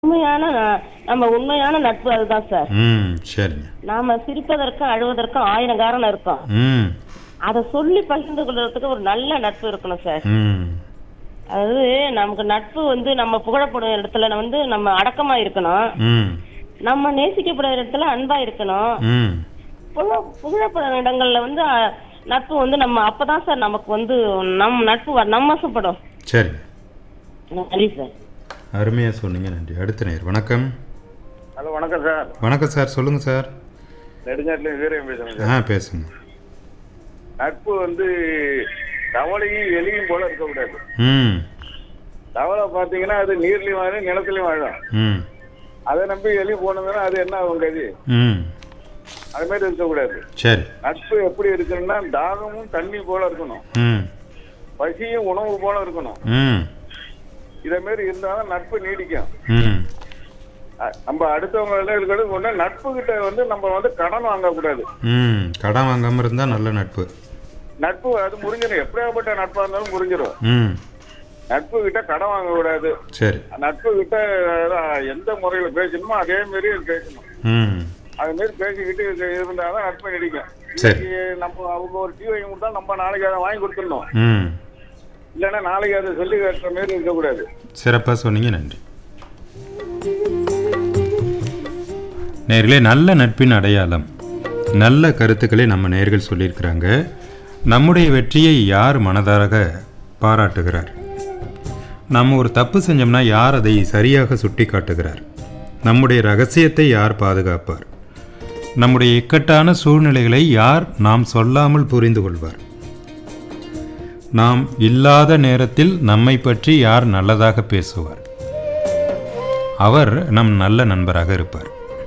உண்மையான ந- நம்ம உண்மையான நட்பு அதுதான் சார் ம் சரிங்க நாம சிரிப்பதற்கும் அழுவதற்கும் ஆயிரம் காரணம் இருக்கும் ம் அதை சொல்லி பகிர்ந்து கொள்றதுக்கு ஒரு நல்ல நட்பு இருக்கணும் சார் ம் அதாவது நமக்கு நட்பு வந்து நம்ம புகழப்படும் இடத்துல வந்து நம்ம அடக்கமா இருக்கணும் ம் நம்ம நேசிக்கப்படுற இடத்துல அன்பா இருக்கணும் ம் புகழ- புகழப்படும் இடங்கள்ல வந்து அஹ், நட்பு வந்து நம்ம அப்பதான் சார் நமக்கு வந்து நம் நட்பு வ- நம்ம வசப்படும் சரிங்க நன்றி சார் அருமையாக சொன்னீங்க நன்றி அடுத்த நேர் வணக்கம் ஹலோ வணக்கம் சார் வணக்கம் சார் சொல்லுங்கள் சார் நெடுஞ்சாட்டிலையும் வீரையும் பேசுறேன் சார் ஆ பேசுங்க நட்பு வந்து தவளையும் எலியும் போல இருக்கக்கூடாது ம் தவளை பார்த்தீங்கன்னா அது நீர்லையும் வாழும் நிலத்துலையும் வாழும் ம் அதை நம்பி எலி போனதுன்னா அது என்ன ஆகும் கதி ம் அது மாதிரி இருக்கக்கூடாது சரி நட்பு எப்படி இருக்கணும்னா தாகமும் தண்ணி போல இருக்கணும் ம் பசியும் உணவு போல இருக்கணும் ம் இதே மாதிரி இருந்தாலும் நட்பு நீடிக்கும் ம் அ- நம்ம அடுத்தவங்க எல்லாம் இருக்கிறது ஒண்ணு நட்பு கிட்ட வந்து நம்ம வந்து கடன் வாங்கக்கூடாது ம் கடன் வாங்காமல் இருந்தால் நல்ல நட்பு நட்பு அது முறிஞ்சிடும் எப்படியாப்பட்ட நட்பா இருந்தாலும் முறிஞ்சிடும் ம் நட்பு கிட்ட கடன் வாங்கக்கூடாது சரி நட்பு கிட்ட அஹ், எந்த முறையில பேசணுமோ அதே மாதிரி பேசணும் ம் அது மாதிரி பேசிக்கிட்டு இரு- இருந்தாதான் நட்பு நீடிக்கும் சரி. இன்னைக்கு நம்ம அவங்க ஒரு டீ வாங்கி கொடுத்தா நம்ம நாளைக்கு அதை வாங்கி கொடுத்துடணும் ம் இல்லைன்னா நாளைக்கு அதை சொல்லி கட்டுற மாதிரி இருக்கக்கூடாது சிறப்பாக சொன்னீங்க நன்றி நேர்களே நல்ல நட்பின் அடையாளம் நல்ல கருத்துக்களை நம்ம நேர்கள் சொல்லியிருக்கிறாங்க நம்முடைய வெற்றியை யார் மனதார பாராட்டுகிறார் நம்ம ஒரு தப்பு செஞ்சோம்னா யார் அதை சரியாக சுட்டி காட்டுகிறார் நம்முடைய ரகசியத்தை யார் பாதுகாப்பார் நம்முடைய இக்கட்டான சூழ்நிலைகளை யார் நாம் சொல்லாமல் புரிந்து கொள்வார் நாம் இல்லாத நேரத்தில் நம்மை பற்றி யார் நல்லதாக பேசுவார் அவர் நம் நல்ல நண்பராக இருப்பார்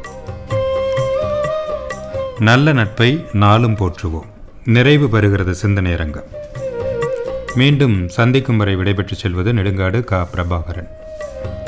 நல்ல நட்பை நாளும் போற்றுவோம் நிறைவு பெறுகிறது சிந்தனை அரங்கம் மீண்டும் சந்திக்கும் வரை விடைபெற்று செல்வது நெடுங்காடு கா பிரபாகரன்